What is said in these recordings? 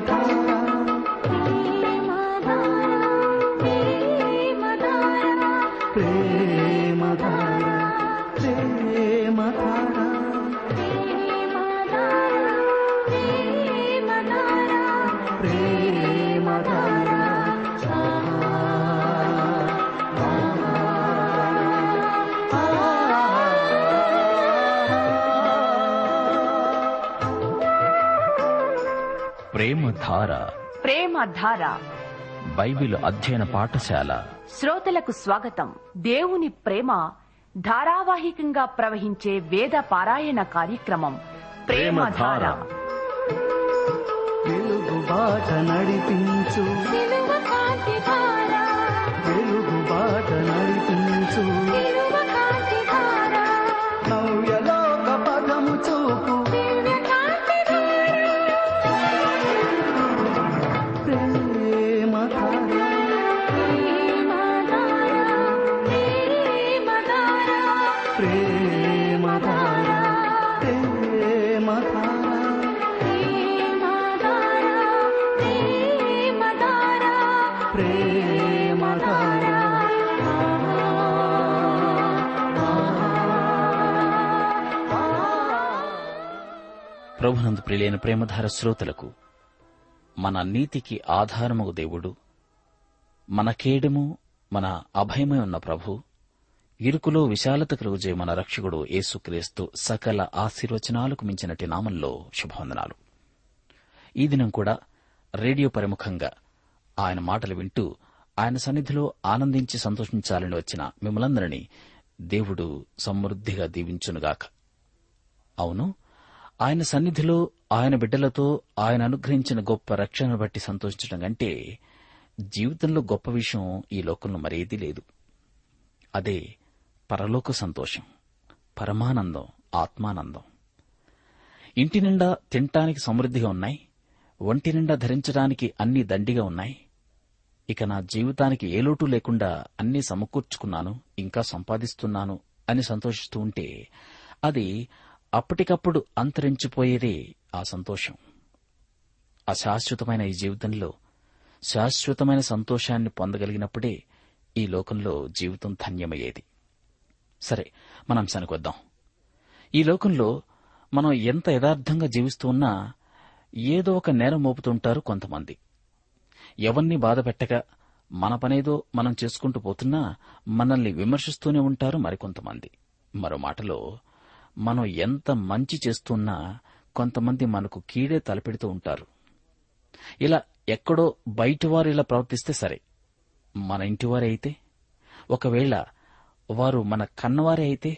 ప్రేమధార ప్రేమధార ప్రేమధార ప్రేమధార ప్రేమ ధార బైబిల్ అధ్యయన పాఠశాల శ్రోతలకు స్వాగతం దేవుని ప్రేమ ధారావాహికంగా ప్రవహించే వేద పారాయణ కార్యక్రమం ప్రేమ ధార వెలుగు బాట నడిపించు వెలుగు బాట నడిపించు నవ్యలోక పదము చూపు ప్రేమధార ప్రేమధార ప్రేమధార ప్రభునందు ప్రియులైన ప్రేమధార శ్రోతలకు మన నీతికి ఆధారమగు దేవుడు మన కేడము మన అభయమై ఉన్న ప్రభు ఇరుకులో విశాలత కలుగుజే మన రక్షకుడు యేసుక్రీస్తు సకల ఆశీర్వచనాలకు మించినటి నామంలో శుభవందనాలు ఈ దినం కూడా రేడియో పరిముఖంగా ఆయన మాటలు వింటూ ఆయన సన్నిధిలో ఆనందించి సంతోషించాలని వచ్చిన మిమ్మలందరినీ దేవుడు సమృద్దిగా దీవించునుగాక అవును ఆయన సన్నిధిలో ఆయన బిడ్డలతో ఆయన అనుగ్రహించిన గొప్ప రక్షణను బట్టి సంతోషించడం కంటే జీవితంలో గొప్ప విషయం ఈ లోకంలో మరేదీ లేదు అదే పరలోక సంతోషం పరమానందం ఆత్మానందం ఇంటి నిండా తినటానికి సమృద్దిగా ఉన్నాయి ఒంటి నిండా ధరించడానికి అన్ని దండిగా ఉన్నాయి ఇక నా జీవితానికి ఏ లోటు లేకుండా అన్ని సమకూర్చుకున్నాను ఇంకా సంపాదిస్తున్నాను అని సంతోషిస్తూ ఉంటే అది అప్పటికప్పుడు అంతరించిపోయేదే ఆ సంతోషం అశాశ్వతమైన ఈ జీవితంలో శాశ్వతమైన సంతోషాన్ని పొందగలిగినప్పుడే ఈ లోకంలో జీవితం ధన్యమయ్యేది సరే మన అంశానికి వద్దాం ఈ లోకంలో మనం ఎంత యథార్థంగా జీవిస్తూ ఉన్నా ఏదో ఒక నేరం మోపుతుంటారు కొంతమంది ఎవరిని బాధ పెట్టక మన పనేదో మనం చేసుకుంటూ పోతున్నా మనల్ని విమర్శిస్తూనే ఉంటారు మరికొంతమంది మరో మాటలో మనం ఎంత మంచి చేస్తున్నా కొంతమంది మనకు కీడే తలపెడుతూ ఉంటారు ఇలా ఎక్కడో బయటివారు ఇలా ప్రవర్తిస్తే సరే మన ఇంటివారే అయితే ఒకవేళ వారు మన కన్నవారే అయితే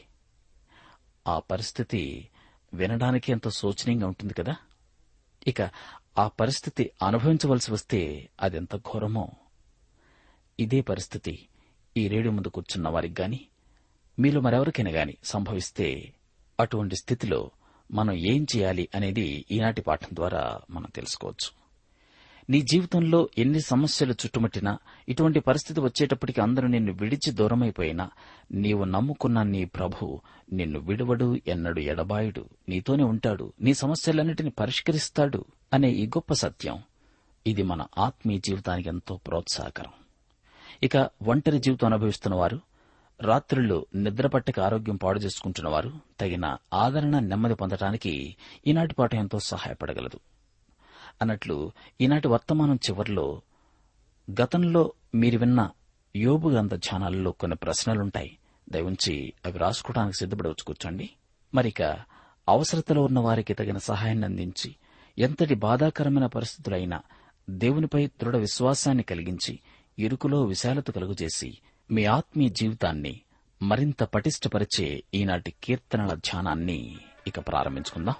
ఆ పరిస్థితి వినడానికి ఎంతో శోచనీయంగా ఉంటుంది కదా ఇక ఆ పరిస్థితి అనుభవించవలసి వస్తే అదెంత ఘోరమో ఇదే పరిస్థితి ఈ రేడియో ముందు కూర్చున్న వారికి గాని మీలో మరెవరికైనా గాని సంభవిస్తే అటువంటి స్థితిలో మనం ఏం చేయాలి అనేది ఈనాటి పాఠం ద్వారా మనం తెలుసుకోవచ్చు నీ జీవితంలో ఎన్ని సమస్యలు చుట్టుముట్టినా ఇటువంటి పరిస్థితి వచ్చేటప్పటికి అందరూ నిన్ను విడిచి దూరమైపోయినా నీవు నమ్ముకున్న నీ ప్రభు నిన్ను విడువడు ఎన్నడు ఎడబాయుడు నీతోనే ఉంటాడు నీ సమస్యలన్నిటిని పరిష్కరిస్తాడు అనే ఈ గొప్ప సత్యం ఇది మన ఆత్మీయ జీవితానికి ఎంతో ప్రోత్సాహకరం ఇక ఒంటరి జీవితం అనుభవిస్తున్న వారు రాత్రుల్లో నిద్రపట్టక ఆరోగ్యం పాడు చేసుకుంటున్న వారు తగిన ఆదరణ నెమ్మది పొందడానికి ఈనాటి పాఠం ఎంతో సహాయపడగలదు అన్నట్లు ఈనాటి వర్తమానం చివరిలో గతంలో మీరు విన్న యోబు గ్రంథ ధ్యానాలలో కొన్ని ప్రశ్నలుంటాయి దయవుంచి అవి రాసుకోవడానికి సిద్దపడవచ్చు కూర్చోండి మరిక అవసరతలో ఉన్న వారికి తగిన సహాయాన్ని అందించి ఎంతటి బాధాకరమైన పరిస్థితులైనా దేవునిపై దృఢ విశ్వాసాన్ని కలిగించి ఇరుకులో విశాలత కలుగజేసి మీ ఆత్మీయ జీవితాన్ని మరింత పటిష్టపరిచే ఈనాటి కీర్తనల ధ్యానాన్ని ఇక ప్రారంభించుకుందాం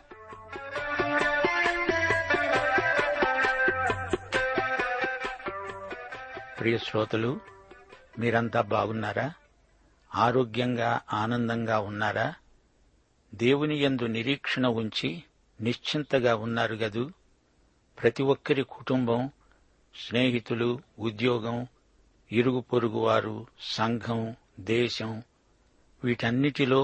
ప్రియ శ్రోతలు మీరంతా బాగున్నారా ఆరోగ్యంగా ఆనందంగా ఉన్నారా దేవుని యందు నిరీక్షణ ఉంచి నిశ్చింతగా ఉన్నారు గదు ప్రతి ఒక్కరి కుటుంబం స్నేహితులు ఉద్యోగం ఇరుగు పొరుగువారు సంఘం దేశం వీటన్నిటిలో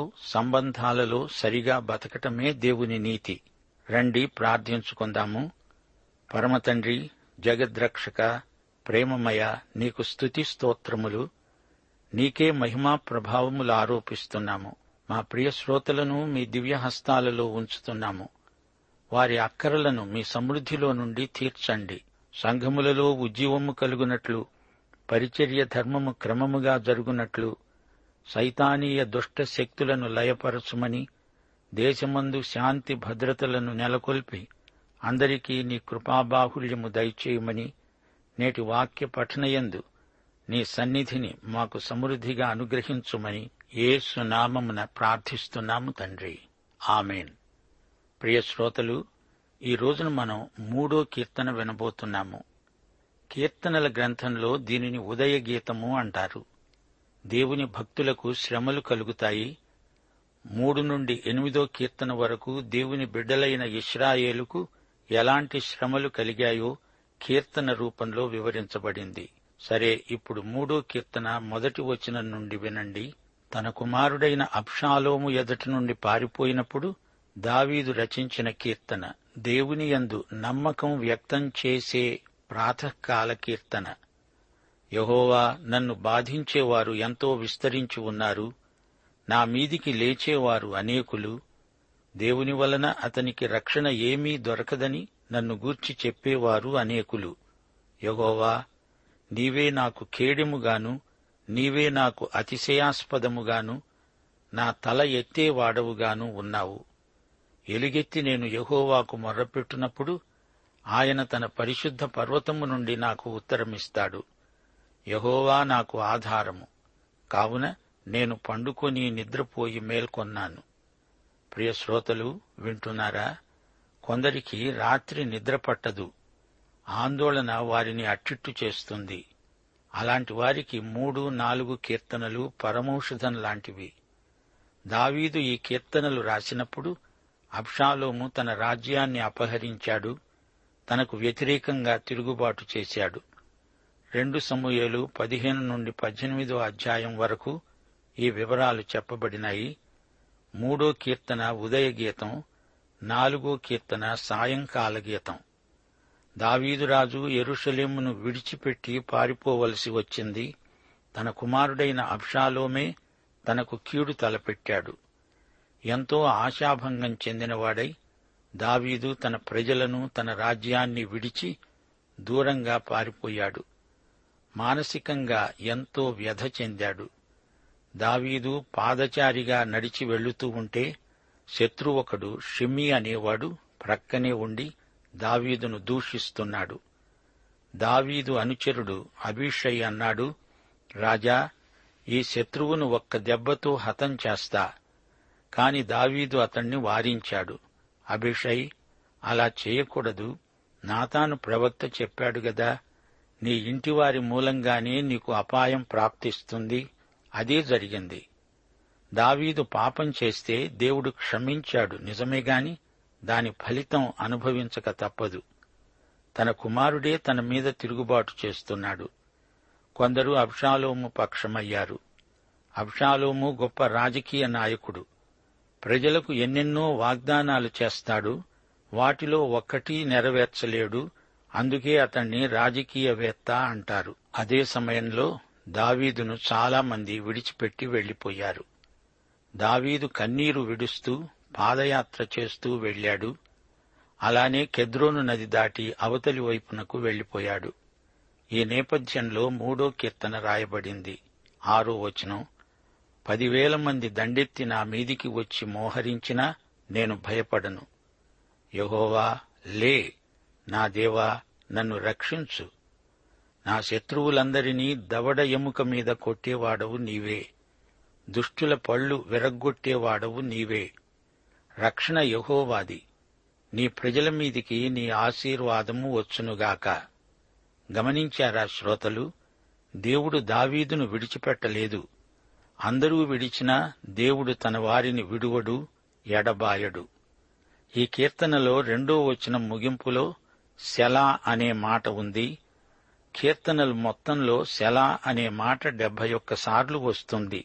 సంబంధాలలో సరిగా బతకటమే దేవుని నీతి రండి ప్రార్థించుకుందాము పరమతండ్రి జగద్రక్షక ప్రేమమయ నీకు స్తుతి స్తోత్రములు నీకే మహిమా ప్రభావములు ఆరోపిస్తున్నాము మా ప్రియ శ్రోతలను మీ దివ్య హస్తాలలో ఉంచుతున్నాము వారి అక్కరలను మీ సమృద్ధిలో నుండి తీర్చండి సంఘములలో ఉజ్జీవము కలుగునట్లు పరిచర్య ధర్మము క్రమముగా జరుగునట్లు సైతానీయ దుష్ట శక్తులను లయపరచుమని దేశమందు శాంతి భద్రతలను నెలకొల్పి అందరికీ నీ కృపాబాహుల్యము దయచేయమని నేటి వాక్య పఠనయందు నీ సన్నిధిని మాకు సమృద్ధిగా అనుగ్రహించుమని యేసు నామమున ప్రార్థిస్తున్నాము తండ్రి ఆమెన్ ప్రియ శ్రోతలు ఈ రోజున మనం మూడో కీర్తన వినబోతున్నాము కీర్తనల గ్రంథంలో దీనిని ఉదయ గీతము అంటారు దేవుని భక్తులకు శ్రమలు కలుగుతాయి మూడు నుండి ఎనిమిదో కీర్తన వరకు దేవుని బిడ్డలైన ఇస్రాయేలుకు ఎలాంటి శ్రమలు కలిగాయో కీర్తన రూపంలో వివరించబడింది సరే ఇప్పుడు మూడో కీర్తన మొదటి వచనం నుండి వినండి తన కుమారుడైన అబ్షాలోము ఎదటి నుండి పారిపోయినప్పుడు దావీదు రచించిన కీర్తన దేవుని యందు నమ్మకం వ్యక్తం చేసే ప్రాతకాల కీర్తన యహోవా నన్ను బాధించేవారు ఎంతో విస్తరించి ఉన్నారు నా మీదికి లేచేవారు అనేకులు దేవుని వలన అతనికి రక్షణ ఏమీ దొరకదని నన్ను గూర్చి చెప్పేవారు అనేకులు యహోవా నీవే నాకు కేడెముగాను నీవే నాకు అతిశయాస్పదముగాను నా తల ఎత్తేవాడవుగాను ఉన్నావు ఎలుగెత్తి నేను యహోవాకు మొర్రపెట్టునప్పుడు ఆయన తన పరిశుద్ధ పర్వతము నుండి నాకు ఉత్తరమిస్తాడు యహోవా నాకు ఆధారము కావున నేను పండుకొని నిద్రపోయి మేల్కొన్నాను ప్రియ శ్రోతలు వింటున్నారా కొందరికి రాత్రి నిద్ర పట్టదు ఆందోళన వారిని అట్టిట్టు చేస్తుంది అలాంటి వారికి మూడు నాలుగు కీర్తనలు పరమౌషధం లాంటివి దావీదు ఈ కీర్తనలు రాసినప్పుడు అబ్షాలోము తన రాజ్యాన్ని అపహరించాడు తనకు వ్యతిరేకంగా తిరుగుబాటు చేశాడు రెండు సమూహలు పదిహేను నుండి పద్దెనిమిదో అధ్యాయం వరకు ఈ వివరాలు చెప్పబడినాయి మూడో కీర్తన ఉదయ గీతం నాలుగో కీర్తన సాయంకాల గీతం దావీదురాజు ఎరుషలేమును విడిచిపెట్టి పారిపోవలసి వచ్చింది తన కుమారుడైన అబ్షాలోమే తనకు కీడు తలపెట్టాడు ఎంతో ఆశాభంగం చెందినవాడై దావీదు తన ప్రజలను తన రాజ్యాన్ని విడిచి దూరంగా పారిపోయాడు మానసికంగా ఎంతో వ్యధ చెందాడు దావీదు పాదచారిగా నడిచి వెళ్లుతూ ఉంటే శత్రువొకడు షిమ్మి అనేవాడు ప్రక్కనే ఉండి దావీదును దూషిస్తున్నాడు దావీదు అనుచరుడు అభిషయ్ అన్నాడు రాజా ఈ శత్రువును ఒక్క దెబ్బతో హతం చేస్తా కాని దావీదు అతణ్ణి వారించాడు అభిషయ్ అలా చేయకూడదు నాతాను ప్రవక్త చెప్పాడు గదా నీ ఇంటివారి మూలంగానే నీకు అపాయం ప్రాప్తిస్తుంది అదే జరిగింది దావీదు పాపం చేస్తే దేవుడు క్షమించాడు నిజమే గాని దాని ఫలితం అనుభవించక తప్పదు తన కుమారుడే తన మీద తిరుగుబాటు చేస్తున్నాడు కొందరు అబ్షాలోము పక్షమయ్యారు అబ్షాలోము గొప్ప రాజకీయ నాయకుడు ప్రజలకు ఎన్నెన్నో వాగ్దానాలు చేస్తాడు వాటిలో ఒక్కటీ నెరవేర్చలేడు అందుకే అతణ్ణి రాజకీయవేత్త అంటారు అదే సమయంలో దావీదును చాలా మంది విడిచిపెట్టి వెళ్లిపోయారు దావీదు కన్నీరు విడుస్తూ పాదయాత్ర చేస్తూ వెళ్లాడు అలానే కెద్రోను నది దాటి అవతలి వైపునకు వెళ్లిపోయాడు ఈ నేపథ్యంలో మూడో కీర్తన రాయబడింది ఆరో వచనం పదివేల మంది దండెత్తి నా మీదికి వచ్చి మోహరించినా నేను భయపడను యహోవా లే నా దేవా నన్ను రక్షించు నా శత్రువులందరినీ దవడ ఎముక మీద కొట్టేవాడవు నీవే దుష్టుల పళ్ళు విరగ్గొట్టేవాడవు నీవే రక్షణ యహోవాది నీ ప్రజల మీదికి నీ ఆశీర్వాదము వచ్చునుగాక గమనించారా శ్రోతలు దేవుడు దావీదును విడిచిపెట్టలేదు అందరూ విడిచినా దేవుడు తన వారిని విడువడు ఎడబాయడు ఈ కీర్తనలో రెండో వచనం ముగింపులో శలా అనే మాట ఉంది కీర్తనలు మొత్తంలో శలా అనే మాట డెబ్బై ఒక్కసార్లు వస్తుంది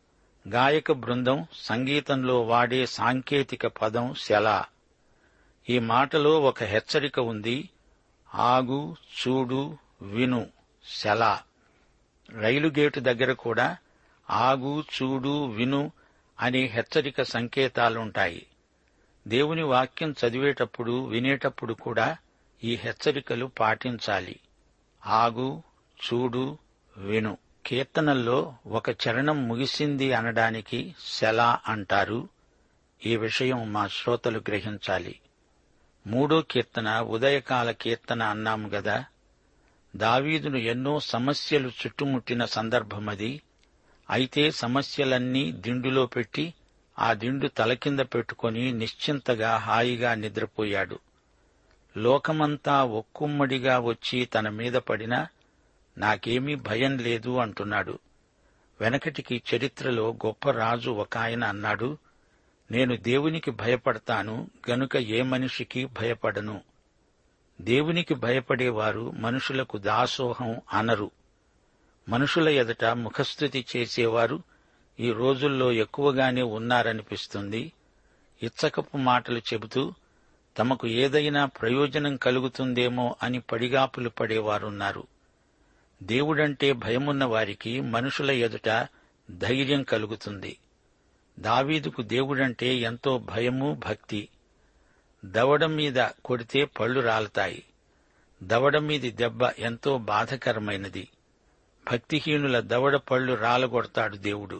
గాయక బృందం సంగీతంలో వాడే సాంకేతిక పదం శలా ఈ మాటలో ఒక హెచ్చరిక ఉంది ఆగు చూడు విను సెలా రైలు గేటు దగ్గర కూడా ఆగు చూడు విను అనే హెచ్చరిక సంకేతాలుంటాయి దేవుని వాక్యం చదివేటప్పుడు వినేటప్పుడు కూడా ఈ హెచ్చరికలు పాటించాలి ఆగు చూడు విను కీర్తనల్లో ఒక చరణం ముగిసింది అనడానికి సెలా అంటారు ఈ విషయం మా శ్రోతలు గ్రహించాలి మూడో కీర్తన ఉదయకాల కీర్తన అన్నాము గదా దావీదును ఎన్నో సమస్యలు చుట్టుముట్టిన సందర్భమది అయితే సమస్యలన్నీ దిండులో పెట్టి ఆ దిండు తలకింద పెట్టుకొని నిశ్చింతగా హాయిగా నిద్రపోయాడు లోకమంతా ఒక్కుమ్మడిగా వచ్చి తన మీద పడినా నాకేమీ భయం లేదు అంటున్నాడు వెనకటికి చరిత్రలో గొప్ప రాజు ఒక ఆయన అన్నాడు నేను దేవునికి భయపడతాను గనుక ఏ మనిషికి భయపడను దేవునికి భయపడేవారు మనుషులకు దాసోహం అనరు మనుషుల ఎదుట ముఖస్థుతి చేసేవారు ఈ రోజుల్లో ఎక్కువగానే ఉన్నారనిపిస్తుంది ఇచ్చకపు మాటలు చెబుతూ తమకు ఏదైనా ప్రయోజనం కలుగుతుందేమో అని పడిగాపులు పడేవారున్నారు దేవుడంటే భయమున్న వారికి మనుషుల ఎదుట ధైర్యం కలుగుతుంది దావీదుకు దేవుడంటే ఎంతో భయము భక్తి దవడ మీద కొడితే పళ్ళు రాలతాయి దవడ మీది దెబ్బ ఎంతో బాధకరమైనది భక్తిహీనుల దవడ పళ్ళు రాలగొడతాడు దేవుడు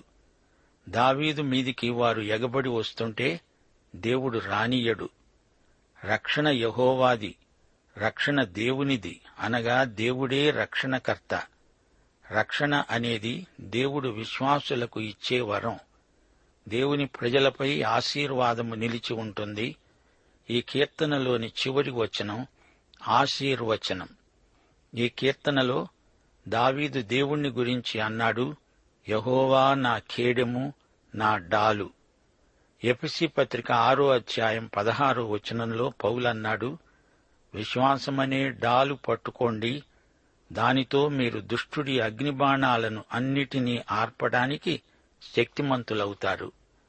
దావీదు మీదికి వారు ఎగబడి వస్తుంటే దేవుడు రానియడు రక్షణ యహోవాది రక్షణ దేవునిది అనగా దేవుడే రక్షణకర్త రక్షణ అనేది దేవుడు విశ్వాసులకు ఇచ్చే వరం దేవుని ప్రజలపై ఆశీర్వాదము నిలిచి ఉంటుంది ఈ కీర్తనలోని చివరి వచనం ఆశీర్వచనం ఈ కీర్తనలో దావీదు దేవుణ్ణి గురించి అన్నాడు యహోవా నా ఖేడెము నా డాలు ఎపిసి పత్రిక ఆరో అధ్యాయం పదహారో వచనంలో పౌలన్నాడు విశ్వాసమనే డాలు పట్టుకోండి దానితో మీరు దుష్టుడి అగ్నిబాణాలను అన్నిటినీ ఆర్పడానికి శక్తిమంతులవుతారు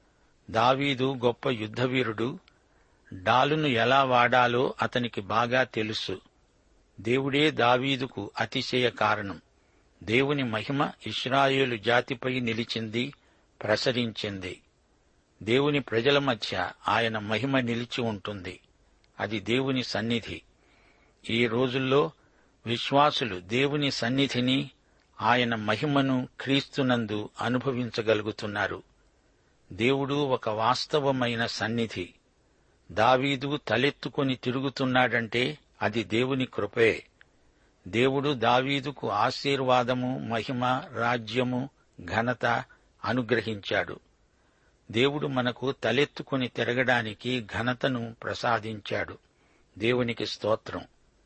దావీదు గొప్ప యుద్ధవీరుడు డాలును ఎలా వాడాలో అతనికి బాగా తెలుసు దేవుడే దావీదుకు అతిశయ కారణం దేవుని మహిమ ఇస్రాయేలు జాతిపై నిలిచింది ప్రసరించింది దేవుని ప్రజల మధ్య ఆయన మహిమ నిలిచి ఉంటుంది అది దేవుని సన్నిధి ఈ రోజుల్లో విశ్వాసులు దేవుని సన్నిధిని ఆయన మహిమను క్రీస్తునందు అనుభవించగలుగుతున్నారు దేవుడు ఒక వాస్తవమైన సన్నిధి దావీదు తలెత్తుకొని తిరుగుతున్నాడంటే అది దేవుని కృపే దేవుడు దావీదుకు ఆశీర్వాదము మహిమ రాజ్యము ఘనత అనుగ్రహించాడు దేవుడు మనకు తలెత్తుకుని తిరగడానికి ఘనతను ప్రసాదించాడు దేవునికి స్తోత్రం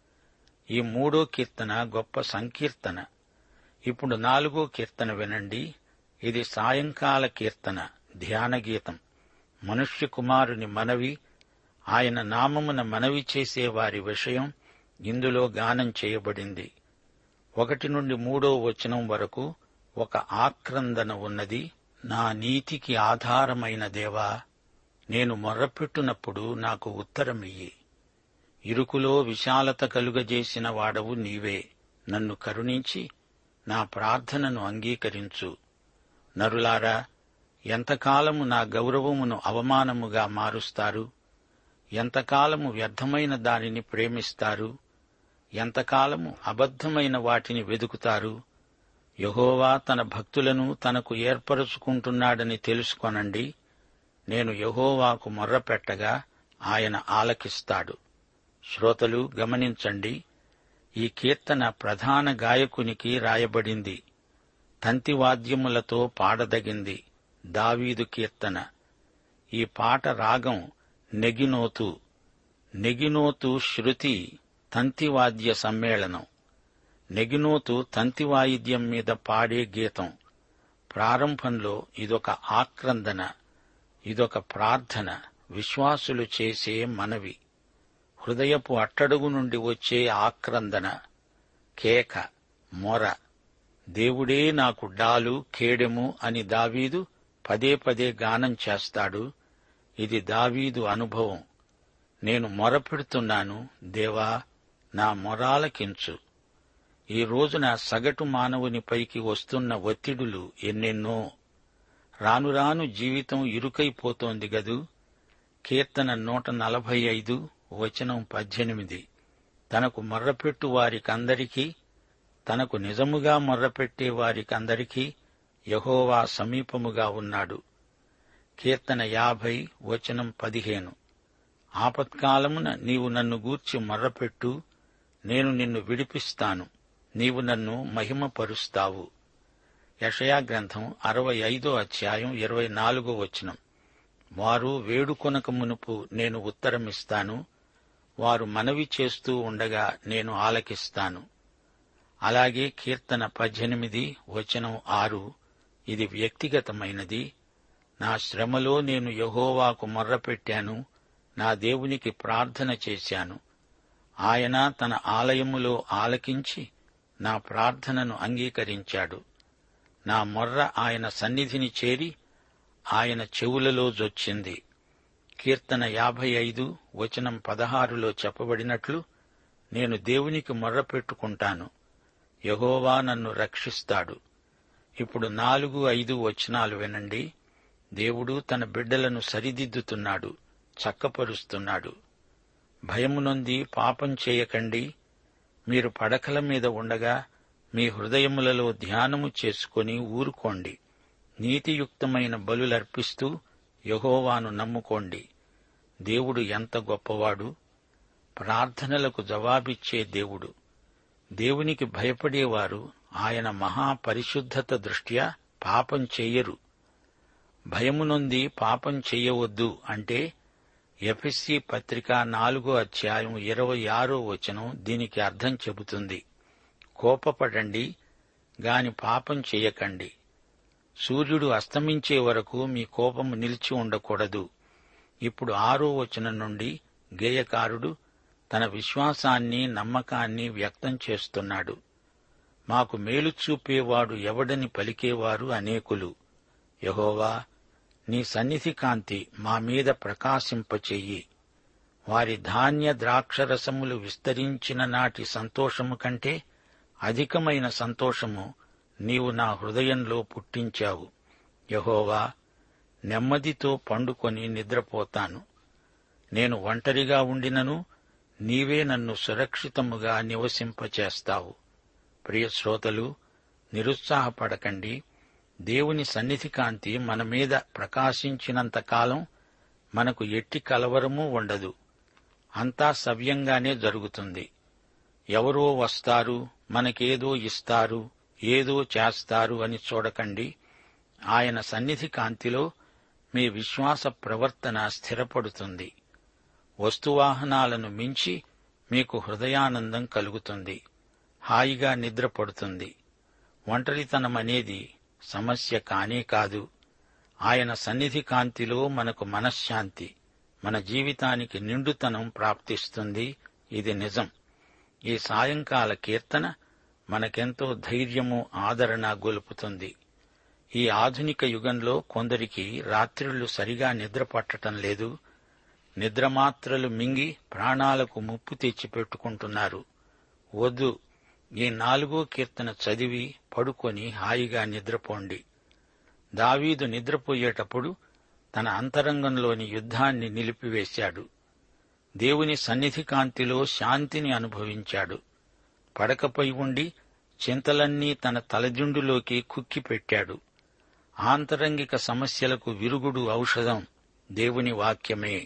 ఈ మూడో కీర్తన గొప్ప సంకీర్తన ఇప్పుడు నాలుగో కీర్తన వినండి ఇది సాయంకాల కీర్తన ధ్యానగీతం మనుష్య కుమారుని మనవి ఆయన నామమున మనవి చేసే వారి విషయం ఇందులో గానం చేయబడింది ఒకటి నుండి మూడో వచనం వరకు ఒక ఆక్రందన ఉన్నది నా నీతికి ఆధారమైన దేవా నేను మొర్రపెట్టునప్పుడు నాకు ఉత్తరమియ్యి ఇరుకులో విశాలత కలుగజేసిన వాడవు నీవే నన్ను కరుణించి నా ప్రార్థనను అంగీకరించు నరులారా ఎంతకాలము నా గౌరవమును అవమానముగా మారుస్తారు ఎంతకాలము వ్యర్థమైన దానిని ప్రేమిస్తారు ఎంతకాలము అబద్ధమైన వాటిని వెదుకుతారు యహోవా తన భక్తులను తనకు ఏర్పరుచుకుంటున్నాడని తెలుసుకొనండి నేను యహోవాకు మొర్రపెట్టగా ఆయన ఆలకిస్తాడు శ్రోతలు గమనించండి ఈ కీర్తన ప్రధాన గాయకునికి రాయబడింది తంతివాద్యములతో పాడదగింది దావీదు కీర్తన ఈ పాట రాగం నెగినోతు నెగినోతు శృతి తంతివాద్య సమ్మేళనం నెగినోతు తంతివాయిద్యం మీద పాడే గీతం ప్రారంభంలో ఇదొక ఆక్రందన ఇదొక ప్రార్థన విశ్వాసులు చేసే మనవి హృదయపు అట్టడుగు నుండి వచ్చే ఆక్రందన కేక మొర దేవుడే నాకు డాలు ఖేడెము అని దావీదు పదే పదే గానం చేస్తాడు ఇది దావీదు అనుభవం నేను మొరపెడుతున్నాను దేవా నా మొరాలకించు ఈ రోజున సగటు మానవునిపైకి వస్తున్న ఒత్తిడులు ఎన్నెన్నో రాను రాను జీవితం ఇరుకైపోతోంది గదూ కీర్తన నూట నలభై ఐదు వచనం పద్దెనిమిది తనకు మొర్రపెట్టు వారికందరికీ తనకు నిజముగా మొర్రపెట్టే వారికందరికీ యహోవా సమీపముగా ఉన్నాడు కీర్తన యాభై వచనం పదిహేను ఆపత్కాలమున నీవు నన్ను గూర్చి మొర్రపెట్టు నేను నిన్ను విడిపిస్తాను నీవు నన్ను మహిమపరుస్తావు యషయా గ్రంథం అరవై ఐదో అధ్యాయం ఇరవై నాలుగో వచనం వారు వేడుకొనక మునుపు నేను ఉత్తరమిస్తాను వారు మనవి చేస్తూ ఉండగా నేను ఆలకిస్తాను అలాగే కీర్తన పద్దెనిమిది వచనం ఆరు ఇది వ్యక్తిగతమైనది నా శ్రమలో నేను యహోవాకు మొర్రపెట్టాను నా దేవునికి ప్రార్థన చేశాను ఆయన తన ఆలయములో ఆలకించి నా ప్రార్థనను అంగీకరించాడు నా మొర్ర ఆయన సన్నిధిని చేరి ఆయన చెవులలో జొచ్చింది కీర్తన యాభై ఐదు వచనం పదహారులో చెప్పబడినట్లు నేను దేవునికి మొర్ర పెట్టుకుంటాను యహోవా నన్ను రక్షిస్తాడు ఇప్పుడు నాలుగు ఐదు వచనాలు వినండి దేవుడు తన బిడ్డలను సరిదిద్దుతున్నాడు చక్కపరుస్తున్నాడు భయమునొంది పాపం చేయకండి మీరు పడకల మీద ఉండగా మీ హృదయములలో ధ్యానము చేసుకొని ఊరుకోండి నీతియుక్తమైన బలులర్పిస్తూ యహోవాను నమ్ముకోండి దేవుడు ఎంత గొప్పవాడు ప్రార్థనలకు జవాబిచ్చే దేవుడు దేవునికి భయపడేవారు ఆయన మహాపరిశుద్ధత దృష్ట్యా పాపం చెయ్యరు భయమునొంది పాపం చెయ్యవద్దు అంటే ఎఫ్ఎస్సి పత్రిక నాలుగో అధ్యాయం ఇరవై ఆరో వచనం దీనికి అర్థం చెబుతుంది కోపపడండి గాని పాపం చెయ్యకండి సూర్యుడు అస్తమించే వరకు మీ కోపము నిలిచి ఉండకూడదు ఇప్పుడు ఆరో వచనం నుండి గేయకారుడు తన విశ్వాసాన్ని నమ్మకాన్ని వ్యక్తం చేస్తున్నాడు మాకు మేలు చూపేవాడు ఎవడని పలికేవారు అనేకులు యహోవా నీ సన్నిధి కాంతి మా మీద ప్రకాశింపచెయ్యి వారి ధాన్య ద్రాక్షరసములు విస్తరించిన నాటి సంతోషము కంటే అధికమైన సంతోషము నీవు నా హృదయంలో పుట్టించావు యహోవా నెమ్మదితో పండుకొని నిద్రపోతాను నేను ఒంటరిగా ఉండినను నీవే నన్ను సురక్షితముగా నివసింపచేస్తావు ప్రియ శ్రోతలు నిరుత్సాహపడకండి దేవుని సన్నిధి కాంతి మన మీద ప్రకాశించినంత కాలం మనకు ఎట్టి కలవరమూ ఉండదు అంతా సవ్యంగానే జరుగుతుంది ఎవరో వస్తారు మనకేదో ఇస్తారు ఏదో చేస్తారు అని చూడకండి ఆయన సన్నిధి కాంతిలో మీ విశ్వాస ప్రవర్తన స్థిరపడుతుంది వస్తువాహనాలను మించి మీకు హృదయానందం కలుగుతుంది హాయిగా నిద్రపడుతుంది ఒంటరితనమనేది సమస్య కానే కాదు ఆయన సన్నిధి కాంతిలో మనకు మనశ్శాంతి మన జీవితానికి నిండుతనం ప్రాప్తిస్తుంది ఇది నిజం ఈ సాయంకాల కీర్తన మనకెంతో ధైర్యము ఆదరణ గొలుపుతుంది ఈ ఆధునిక యుగంలో కొందరికి రాత్రిళ్లు సరిగా నిద్ర పట్టటం లేదు నిద్రమాత్రలు మింగి ప్రాణాలకు ముప్పు తెచ్చి పెట్టుకుంటున్నారు వద్దు ఈ నాలుగో కీర్తన చదివి పడుకొని హాయిగా నిద్రపోండి దావీదు నిద్రపోయేటప్పుడు తన అంతరంగంలోని యుద్ధాన్ని నిలిపివేశాడు దేవుని సన్నిధి కాంతిలో శాంతిని అనుభవించాడు పడకపై ఉండి చింతలన్నీ తన తలజుండులోకి కుక్కిపెట్టాడు ఆంతరంగిక సమస్యలకు విరుగుడు ఔషధం దేవుని వాక్యమే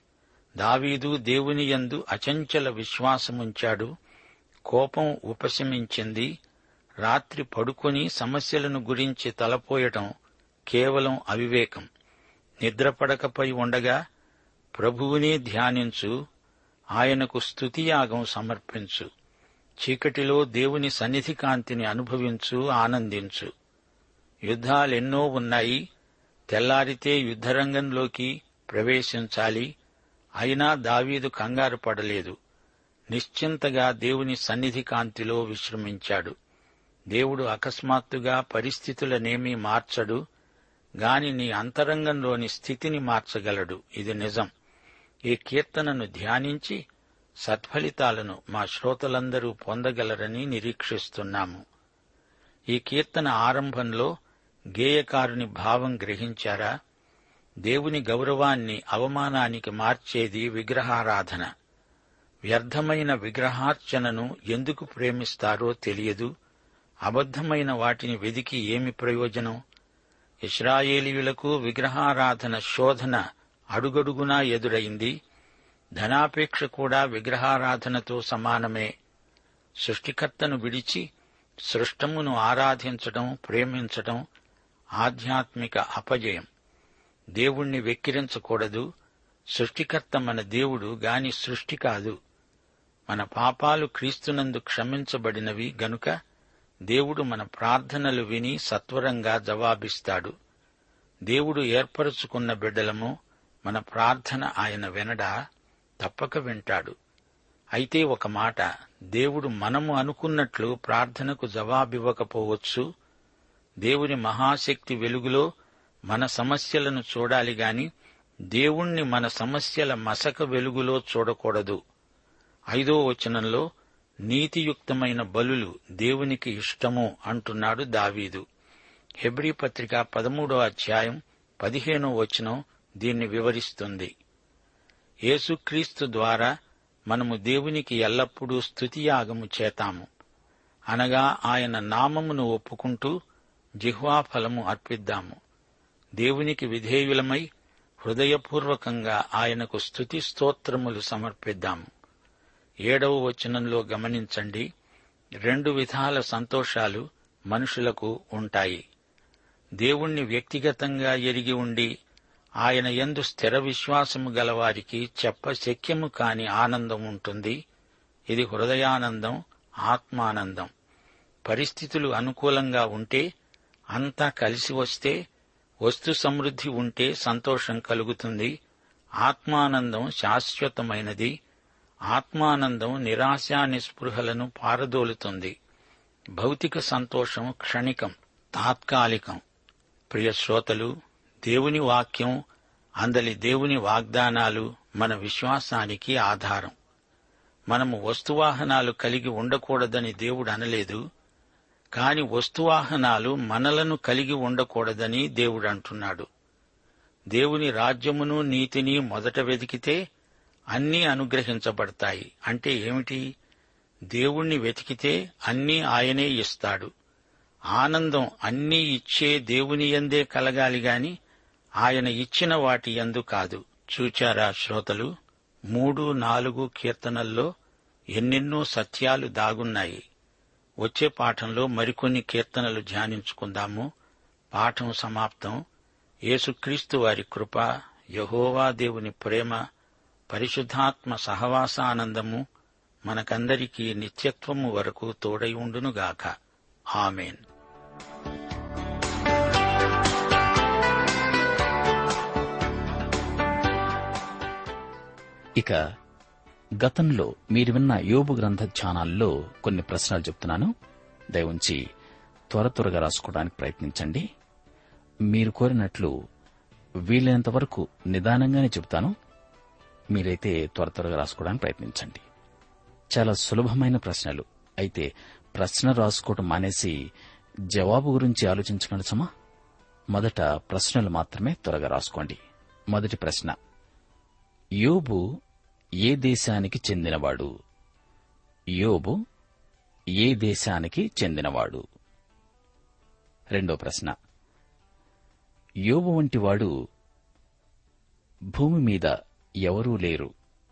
దావీదు దేవుని యందు అచంచల విశ్వాసముంచాడు కోపం ఉపశమించింది రాత్రి పడుకొని సమస్యలను గురించి తలపోయటం కేవలం అవివేకం నిద్రపడకపై ఉండగా ప్రభువునే ధ్యానించు ఆయనకు స్తుతియాగం సమర్పించు చీకటిలో దేవుని సన్నిధి కాంతిని అనుభవించు ఆనందించు యుద్ధాలెన్నో ఉన్నాయి తెల్లారితే యుద్ధరంగంలోకి ప్రవేశించాలి అయినా దావీదు కంగారు పడలేదు నిశ్చింతగా దేవుని సన్నిధి కాంతిలో విశ్రమించాడు దేవుడు అకస్మాత్తుగా పరిస్థితులనేమీ మార్చడు గాని నీ అంతరంగంలోని స్థితిని మార్చగలడు ఇది నిజం ఈ కీర్తనను ధ్యానించి సత్ఫలితాలను మా శ్రోతలందరూ పొందగలరని నిరీక్షిస్తున్నాము ఈ కీర్తన ఆరంభంలో గేయకారుని భావం గ్రహించారా దేవుని గౌరవాన్ని అవమానానికి మార్చేది విగ్రహారాధన వ్యర్థమైన విగ్రహార్చనను ఎందుకు ప్రేమిస్తారో తెలియదు అబద్ధమైన వాటిని వెదికి ఏమి ప్రయోజనం ఇస్రాయేలీయులకు విగ్రహారాధన శోధన అడుగడుగునా ఎదురైంది ధనాపేక్ష కూడా విగ్రహారాధనతో సమానమే సృష్టికర్తను విడిచి సృష్టమును ఆరాధించడం ప్రేమించడం ఆధ్యాత్మిక అపజయం దేవుణ్ణి వెక్కిరించకూడదు సృష్టికర్త మన దేవుడు గాని సృష్టి కాదు మన పాపాలు క్రీస్తునందు క్షమించబడినవి గనుక దేవుడు మన ప్రార్థనలు విని సత్వరంగా జవాబిస్తాడు దేవుడు ఏర్పరచుకున్న బిడ్డలము మన ప్రార్థన ఆయన వినడా తప్పక వింటాడు అయితే ఒక మాట దేవుడు మనము అనుకున్నట్లు ప్రార్థనకు జవాబివ్వకపోవచ్చు దేవుని మహాశక్తి వెలుగులో మన సమస్యలను చూడాలి గాని దేవుణ్ణి మన సమస్యల మసక వెలుగులో చూడకూడదు ఐదో వచనంలో నీతియుక్తమైన బలులు దేవునికి ఇష్టము అంటున్నాడు దావీదు హెబ్రీ పత్రిక పదమూడో అధ్యాయం పదిహేనో వచనం దీన్ని వివరిస్తుంది యేసుక్రీస్తు ద్వారా మనము దేవునికి ఎల్లప్పుడూ స్తుతియాగము చేతాము అనగా ఆయన నామమును ఒప్పుకుంటూ జిహ్వాఫలము అర్పిద్దాము దేవునికి విధేయులమై హృదయపూర్వకంగా ఆయనకు స్తుతి స్తోత్రములు సమర్పిద్దాము ఏడవ వచనంలో గమనించండి రెండు విధాల సంతోషాలు మనుషులకు ఉంటాయి దేవుణ్ణి వ్యక్తిగతంగా ఎరిగి ఉండి ఆయన యందు స్థిర విశ్వాసము గలవారికి చెప్ప శక్యము కాని ఆనందం ఉంటుంది ఇది హృదయానందం ఆత్మానందం పరిస్థితులు అనుకూలంగా ఉంటే అంతా కలిసి వస్తే వస్తు సమృద్ధి ఉంటే సంతోషం కలుగుతుంది ఆత్మానందం శాశ్వతమైనది ఆత్మానందం నిరాశా నిస్పృహలను పారదోలుతుంది భౌతిక సంతోషం క్షణికం తాత్కాలికం ప్రియ శ్రోతలు దేవుని వాక్యం అందలి దేవుని వాగ్దానాలు మన విశ్వాసానికి ఆధారం మనము వస్తువాహనాలు కలిగి ఉండకూడదని దేవుడు అనలేదు కాని వస్తువాహనాలు మనలను కలిగి ఉండకూడదని దేవుడు అంటున్నాడు దేవుని రాజ్యమును నీతిని మొదట వెతికితే అన్నీ అనుగ్రహించబడతాయి అంటే ఏమిటి దేవుణ్ణి వెతికితే అన్నీ ఆయనే ఇస్తాడు ఆనందం అన్నీ ఇచ్చే దేవుని యందే కలగాలి గాని ఆయన ఇచ్చిన వాటి యందు కాదు చూచారా శ్రోతలు మూడు నాలుగు కీర్తనల్లో ఎన్నెన్నో సత్యాలు దాగున్నాయి వచ్చే పాఠంలో మరికొన్ని కీర్తనలు ధ్యానించుకుందాము పాఠం సమాప్తం యేసుక్రీస్తు వారి కృప యహోవా దేవుని ప్రేమ పరిశుద్ధాత్మ సహవాసానందము మనకందరికీ నిత్యత్వము వరకు తోడై ఉండునుగాక ఆమెన్ ఇక గతంలో మీరు విన్న యోబు గ్రంథ ధ్యానాల్లో కొన్ని ప్రశ్నలు చెప్తున్నాను దయవుంచి త్వర త్వరగా రాసుకోవడానికి ప్రయత్నించండి మీరు కోరినట్లు వీలైనంత వరకు నిదానంగానే చెబుతాను మీరైతే త్వర త్వరగా రాసుకోవడానికి ప్రయత్నించండి చాలా సులభమైన ప్రశ్నలు అయితే ప్రశ్న రాసుకోవడం మానేసి జవాబు గురించి ఆలోచించకండి సుమా మొదట ప్రశ్నలు మాత్రమే త్వరగా రాసుకోండి మొదటి ప్రశ్న యోబు ఏ దేశానికి చెందినవాడు యోబు ఏ దేశానికి చెందినవాడు రెండో ప్రశ్న యోబు వంటివాడు భూమి మీద ఎవరూ లేరు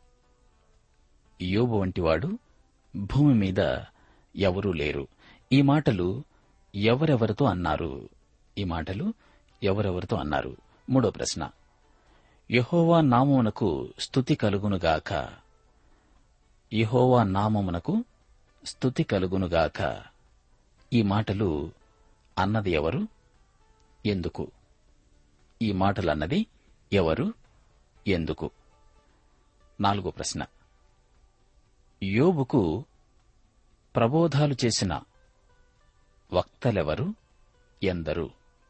యోబు వంటివాడు భూమి మీద ఎవరూ లేరు ఈ మాటలు ఎవరెవరితో అన్నారు ఈ మాటలు ఎవరెవరితో అన్నారు మూడో ప్రశ్న యహోవా నామమునకు స్తుతి కలుగునుగాక యహోవా నామమునకు స్తుతి కలుగునుగాక ఈ మాటలు అన్నది ఎవరు ఎందుకు ఈ మాటలు అన్నది ఎవరు ఎందుకు నాలుగో ప్రశ్న యోబుకు ప్రబోధాలు చేసిన వక్తలెవరు ఎందరు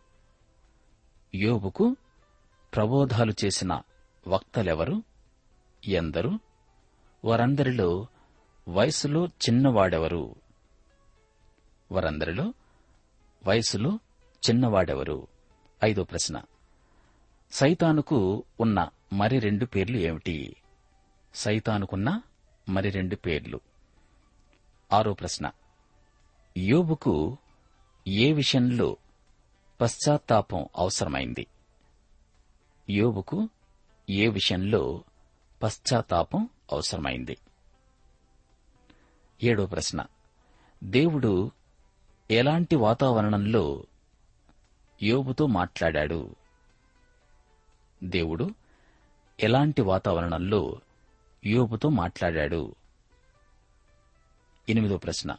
యోబుకు ప్రబోధాలు చేసిన వక్తలెవరు ఎందరు వారందరిలో వయసులో చిన్నవాడెవరు వారందరిలో వయసులో చిన్నవాడెవరు ఐదో ప్రశ్న సైతానుకు ఉన్న మరి రెండు పేర్లు ఏమిటి సైతానుకున్న మరి రెండు పేర్లు ఆరో ప్రశ్న యోబుకు ఏ విషయంలో పశ్చాత్తాపం అవసరమైంది యోబుకు ఏ విషయంలో పశ్చాత్తాపం అవసరమైంది ఏడో ప్రశ్న దేవుడు ఎలాంటి వాతావరణంలో యోబుతో మాట్లాడాడు దేవుడు ఎలాంటి వాతావరణంలో యోబుతో మాట్లాడాడు ఎనిమిదో ప్రశ్న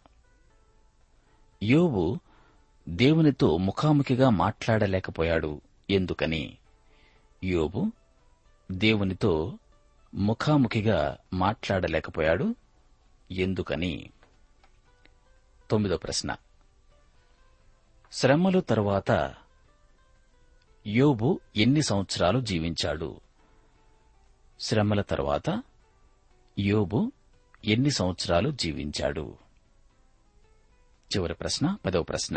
యోబు దేవునితో ముఖాముఖిగా మాట్లాడలేకపోయాడు ఎందుకని యోబు దేవునితో ముఖాముఖిగా మాట్లాడలేకపోయాడు ఎందుకని తొమ్మిదో ప్రశ్న శ్రమలు తరువాత యోబు ఎన్ని సంవత్సరాలు జీవించాడు శ్రమల తరువాత యోబు ఎన్ని సంవత్సరాలు జీవించాడు చివరి ప్రశ్న పదవ ప్రశ్న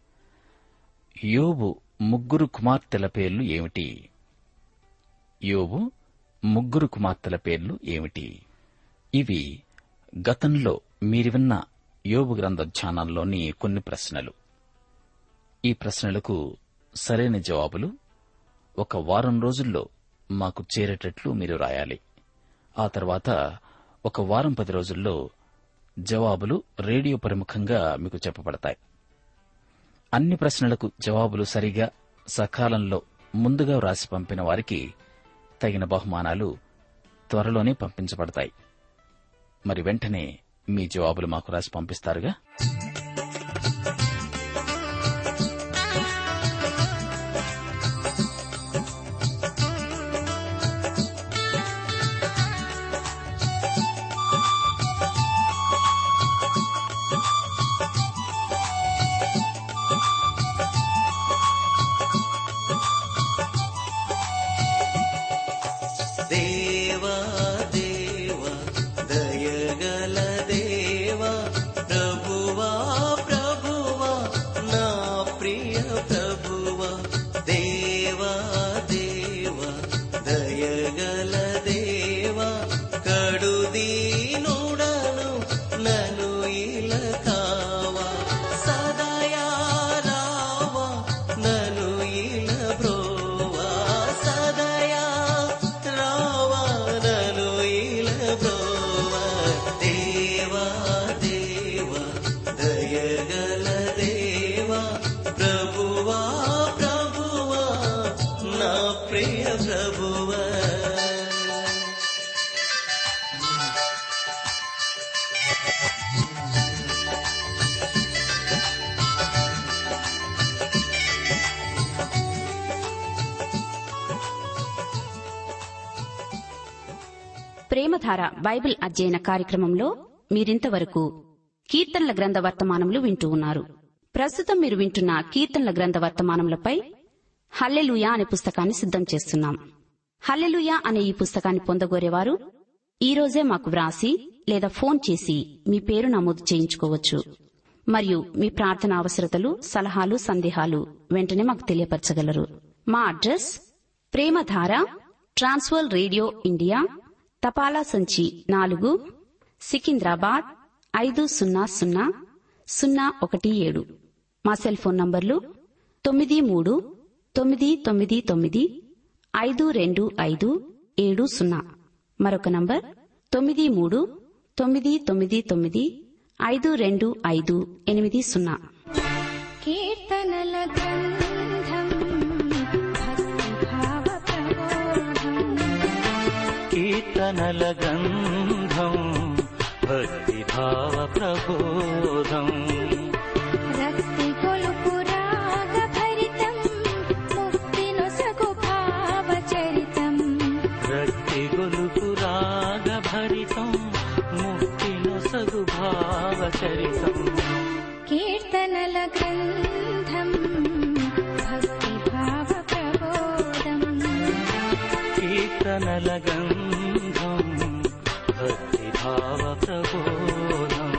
యోబు ముగ్గురు కుమార్తెల పేర్లు ఏమిటి యోబు ముగ్గురు కుమార్తెల పేర్లు ఏమిటి ఇవి గతంలో మీరు విన్న యోబు గ్రంథ ధ్యానంలోని కొన్ని ప్రశ్నలు ఈ ప్రశ్నలకు సరైన జవాబులు ఒక వారం రోజుల్లో మాకు చేరేటట్లు మీరు రాయాలి ఆ తర్వాత ఒక వారం పది రోజుల్లో జవాబులు రేడియో ప్రముఖంగా మీకు చెప్పబడతాయి అన్ని ప్రశ్నలకు జవాబులు సరిగా సకాలంలో ముందుగా వ్రాసి పంపిన వారికి తగిన బహుమానాలు త్వరలోనే పంపించబడతాయి మరి వెంటనే మీ జవాబులు మాకు రాసి పంపిస్తారుగా దేవా దేవా దయగల దేవా ప్రభువా ప్రభువా నా ప్రియ ప్రభువా దేవా దేవా దయగల దేవా కడు దీనుడను నను ఇల కావా సదయా రావా నను ఇల బ్రోవా సదయా రావా నను ఇల బ్రోవా దేవా దేవా దయగల దేవా ప్రభువా ప్రభువా నా ప్రియ ప్రభువా ప్రేమధార బైబిల్ అధ్యయన కార్యక్రమంలో మీరింతవరకు కీర్తనల గ్రంథ వర్తమానములు వింటూ ఉన్నారు ప్రస్తుతం మీరు వింటున్న కీర్తనల గ్రంథ వర్తమానములపై హల్లెలూయా అనే పుస్తకాన్ని సిద్ధం చేస్తున్నాం హల్లెలూయా అనే ఈ పుస్తకాన్ని పొందగోరేవారు ఈ రోజే మాకు వ్రాసి లేదా ఫోన్ చేసి మీ పేరు నమోదు చేయించుకోవచ్చు మరియు మీ ప్రార్థన అవసరతలు సలహాలు సందేహాలు వెంటనే మాకు తెలియపరచగలరు మా address Premadhara trans world radio India తపాలా సంచి నాలుగు సికింద్రాబాద్ ఐదు సున్నా సున్నా సున్నా ఒకటి ఏడు మా సెల్ ఫోన్ నంబర్లు తొమ్మిది మూడు తొమ్మిది తొమ్మిది తొమ్మిది ఐదు రెండు ఐదు ఏడు సున్నా మరొక నంబర్ తొమ్మిది మూడు తొమ్మిది తొమ్మిది తొమ్మిది ఐదు రెండు ఐదు ఎనిమిది సున్నా కీర్తనల గంధం భక్తిభావ ప్రబోధం కీర్తనల గంధం భక్తిభావ ప్రబోధం రక్తి కొలుపు రాగ భరితం ముక్తి నొసగు భావ చరితం రక్తి గొలుపు రాగ భరితం ముక్తి నొసగు భావ చరితం కీర్తనల గంధం భక్తిభావ ప్రబోధం కీర్తనల గంధం భక్తిభావ భావ ప్రబోధం